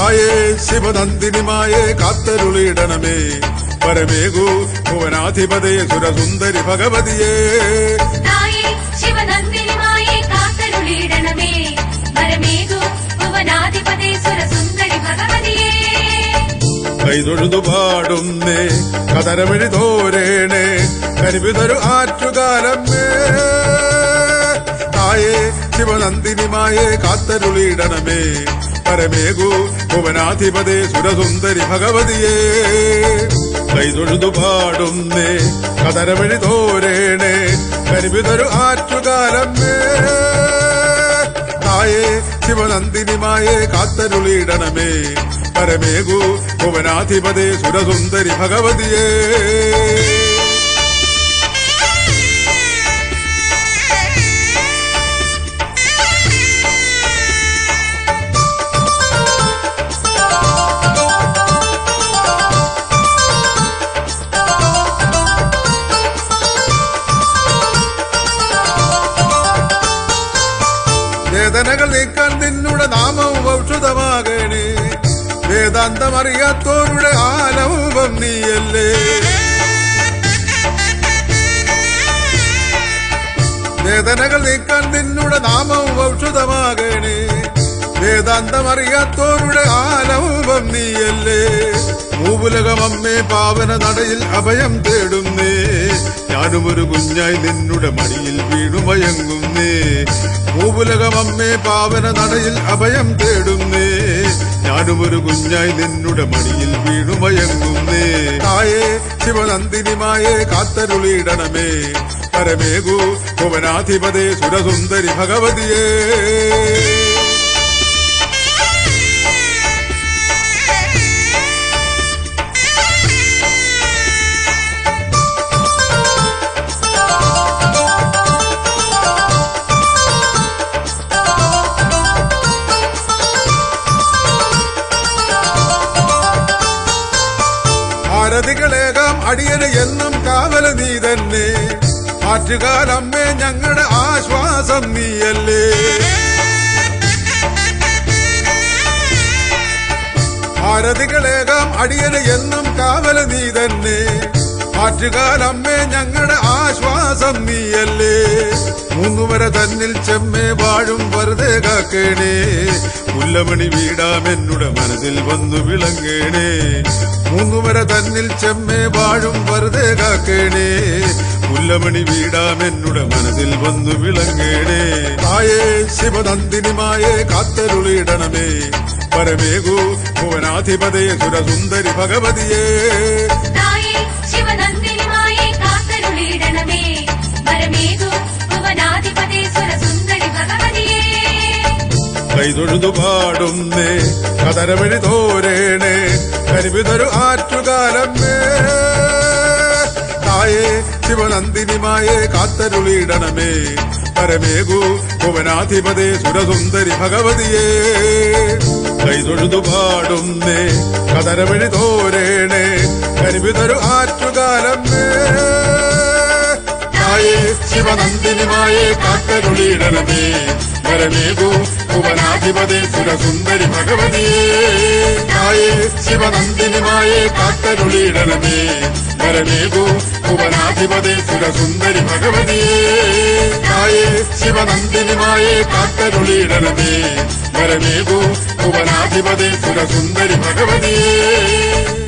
തായേ ശിവനന്ദിനിമായെ കാത്തരുളിയിടണമേ പരമേകു ഭുവനാധിപതേ സുരസുന്ദരി ഭഗവതിയേ തായേ ശിവനന്ദിനിമായെ കാത്തരുളിയിടണമേ വരമേകു ഭുവനാധിപതേ സുരസുന്ദരി ഭഗവതിയേ കൈതൊഴുതു പാടുന്നേ കതരമിഴി തോരേണേ കരിവിതൊരു ആറ്റുകാലമ്മേ തായേ ശിവനന്ദിനിമായെ കാത്തരുളിയിടണമേ പരമേകു ഭുവനാധിപതേ സുരസുന്ദരി ഭഗവതിയേ കൈതൊഴുതു പാടുന്നേ കതരമിഴി തോരേണേ കരിവിതൊരു ആറ്റുകാലമ്മേ തായേ ശിവനന്ദിനിമായെ കാത്തരുളിയിടണമേ പരമേകു ഭുവനാധിപതേ സുരസുന്ദരി ഭഗവതിയേ വേദനകൾ നീക്കാൻ നിന്നുടെ നാമവും ഔഷധമാകണേ വേദാന്തമറിയാത്തോരുടെ ആലവും നീയല്ലേ വേദനകൾ നീക്കാൻ നിന്നുടെ നാമവും ഔഷധമാകണേ വേദാന്തമറിയാത്തോരുടെ ആലവും നീയല്ലേ മൂവുലകമമ്മേ പാവന നടയിൽ അഭയം തേടുന്നേ ഞാനും ഒരു കുഞ്ഞായി നിന്നുടെ മടിയിൽ വീണുമയങ്ങുന്നേ മൂവുലകമമ്മേ പാവന നടയിൽ അഭയം തേടുന്നേ ഞാനും ഒരു കുഞ്ഞായി നിന്നുടെ മടിയിൽ വീണുമയങ്ങുന്നേ തായേ ശിവനന്ദിനിമായെ കാത്തരുളിയിടണമേ പരമേകു ഭുവനാധിപതേ സുരസുന്ദരി ഭഗവതിയേ ഭാരതികളേകാം അടിയന് എന്നും കാവല നീ തന്നെ ആറ്റുകാലമ്മേ ഞങ്ങളുടെ ആശ്വാസം നീയല്ലേ ഭാരതികളേകാം അടിയന് എന്നും കാവല നീ തന്നെ ആറ്റുകാലമ്മേ ഞങ്ങളുടെ ആശ്വാസം നീയല്ലേ മൂന്നുവര തന്നിൽ ചെമ്മേ വാഴും വെറുതെ കാക്കേണേ മുല്ലമണി വീടാമെന്നുടെ മനസ്സിൽ വന്നു വിളങ്ങേണേ മൂന്നുവര തന്നിൽ ചെമ്മേ വാഴും വെറുതെ കാക്കേണേ മുല്ലമണി വീടാമെന്നുടെ മനസ്സിൽ വന്നു വിളങ്ങേണേ തായേ ശിവനന്ദിനിമായെ കാത്തരുളിയിടണമേ പരമേകു ഭുവനാധിപതേ സുരസുന്ദരി ഭഗവതിയേ തായേ ശിവനന്ദിനിമായെ കാത്തരുളിയിടണമേ വരമേകു ഭുവനാധിപതേ സുരസുന്ദരി ഭഗവതിയേ കൈതൊഴുതു പാടുന്നേ കതരവഴി തോരേണേ കരിവിതൊരു ആറ്റുകാലമ്മേ തായേ ശിവനന്ദിനിമായെ കാത്തരുളിയിടണമേ പരമേകു ഭുവനാധിപതേ സുരസുന്ദരി ഭഗവതിയേ കൈതൊഴുതു പാടുന്നേ കതരവഴി തോരേണേ കരിവിതൊരു ആറ്റുകാലമ്മേ തായേ ശിവനന്ദിനിമായെ കാത്തരുളിയിടണമേ വരമേകു ഭുവനാധിപതേ സുരസുന്ദരി ഭഗവതിയേ തായേ ശിവനന്ദിനിമായെ കാത്തരുളിയിടണമേ വരമേകു ഭുവനാധിപതേ സുരസുന്ദരി ഭഗവതിയേ തായേ ശിവനന്ദിനിമായെ കാത്തരുളിയിടണമേ വരമേകു ഭുവനാധിപതേ സുരസുന്ദരി ഭഗവതിയേ